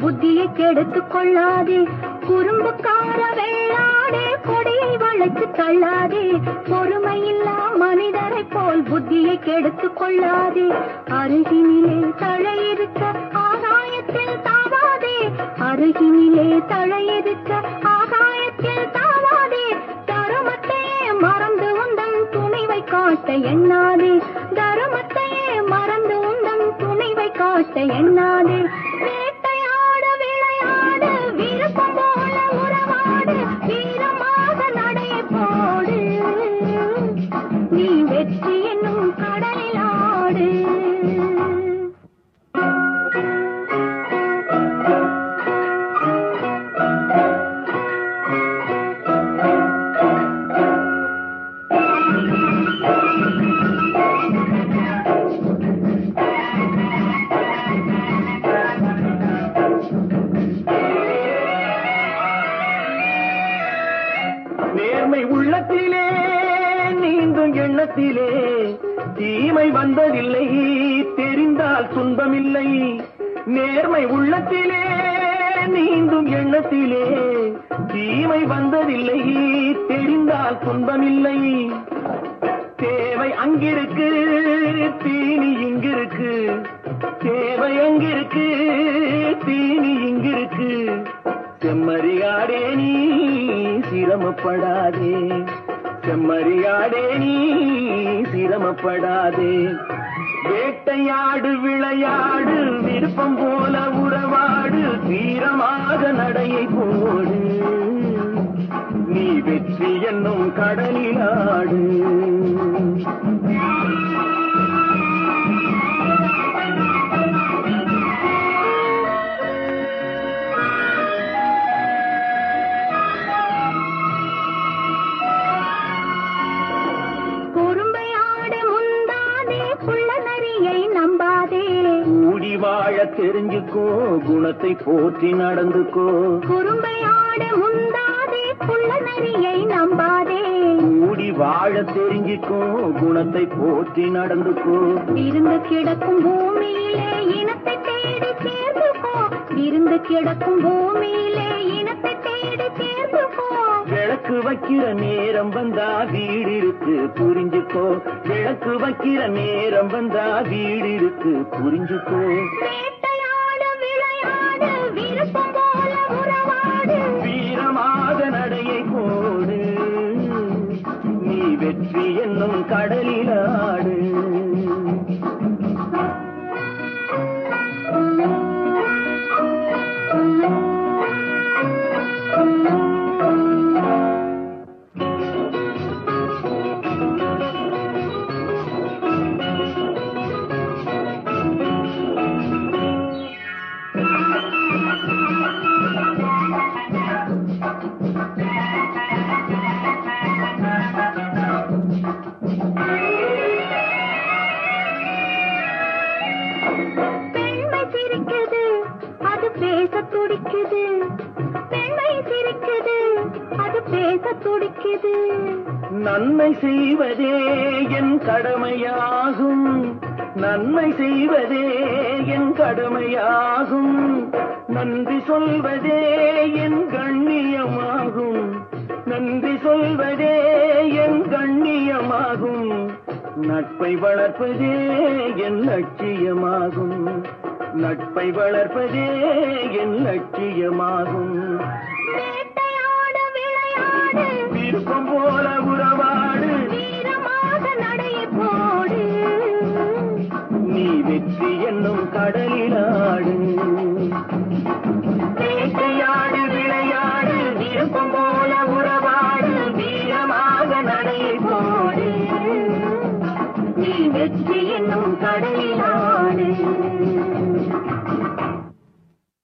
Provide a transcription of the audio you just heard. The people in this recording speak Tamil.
புத்தியை கெடுத்துக் கொள்ளாதே குறும்புக்கார வெள்ளாடே கொடியை வளைச்சு தள்ளாதே பொறுமையில்லா மனிதரை போல் புத்தியை கெடுத்துக் கொள்ளாதே அருகினிலே தழையிருக்க ஆகாயத்தில் தாவாதே அருகினிலே தழையிருக்க ஆகாயத்தில் தாவாதே தருமத்தையே மறந்து உந்தன் துணிவை காட்ட எண்ணாதே தருமத்தையே மறந்து உந்தன் துணிவை காட்ட எண்ணாதே வேட்டையாட விளையாடு விருப்பம் போல உறவாடு வீரமாக நடைய போடு நீ வெற்றி என்னும் கடலில் ஆடு நேர்மை உள்ளத்திலே நீந்தும் எண்ணத்திலே தீமை வந்ததில்லை தெரிந்தால் துன்பமில்லை நேர்மை உள்ளத்திலே நீந்தும் எண்ணத்திலே தீமை வந்ததில்லை தெரிந்தால் துன்பமில்லை தேவை அங்கிருக்கு தீனி இங்கிருக்கு தேவை அங்கிருக்கு தீனி இங்கிருக்கு செம்மறியாடே நீ சிரமப்படாதே செம்மறியாடே நீ சிரமப்படாதே வேட்டையாடு விளையாடு விருப்பம் போல உறவாடு தீரமாக நடையை போடு நீ வெற்றி என்னும் கடலிலாடு குறும்பை ஆடு முந்தாதே புள்ள நரியை நம்பாதே கூடி வாழ தெரிஞ்சுக்கோ குணத்தை போற்றி நடந்துக்கோ குறும்பை ஆடு முந்தாதே புள்ள நரியை நம்பாதே கூடி வாழ தெரிஞ்சுக்கோ குணத்தை போற்றி நடந்துக்கோ விருந்து கிடக்கும் பூமியிலே இனத்தை தேடி சேர்ந்துக்கோ விருந்து கிடக்கும் பூமியிலே இனத்தை தேடி சேர்ந்துக்கோ விளக்கு வைக்கிற நேரம் வந்தா வீடு இருக்கு புரிஞ்சுக்கோ விளக்கு வைக்கிற நேரம் வந்தா வீடு இருக்கு புரிஞ்சுக்கோ வேட்டையாடு விளையாடு விருப்பம் போல உறவாடு வீரமாக நடையை போடு நீ வெற்றி என்னும் கடலிலாடு பெண்மை சிரிக்குது அது பேச துடிக்குது பெண்மை சிரிக்குது அது பேச துடிக்குது நன்மை செய்வதே என் கடமையாகும் நன்மை செய்வதே என் கடமையாகும் நன்றி சொல்வதே என் கண்ணியமாகும் நன்றி சொல்வதே என் கண்ணியமாகும் நட்பை வளர்ப்பதே என் லட்சியமாகும் நட்பை வளர்ப்பதே என் லட்சியமாகும் வேட்டையாடு விளையாடு விருப்பம் போல உறவா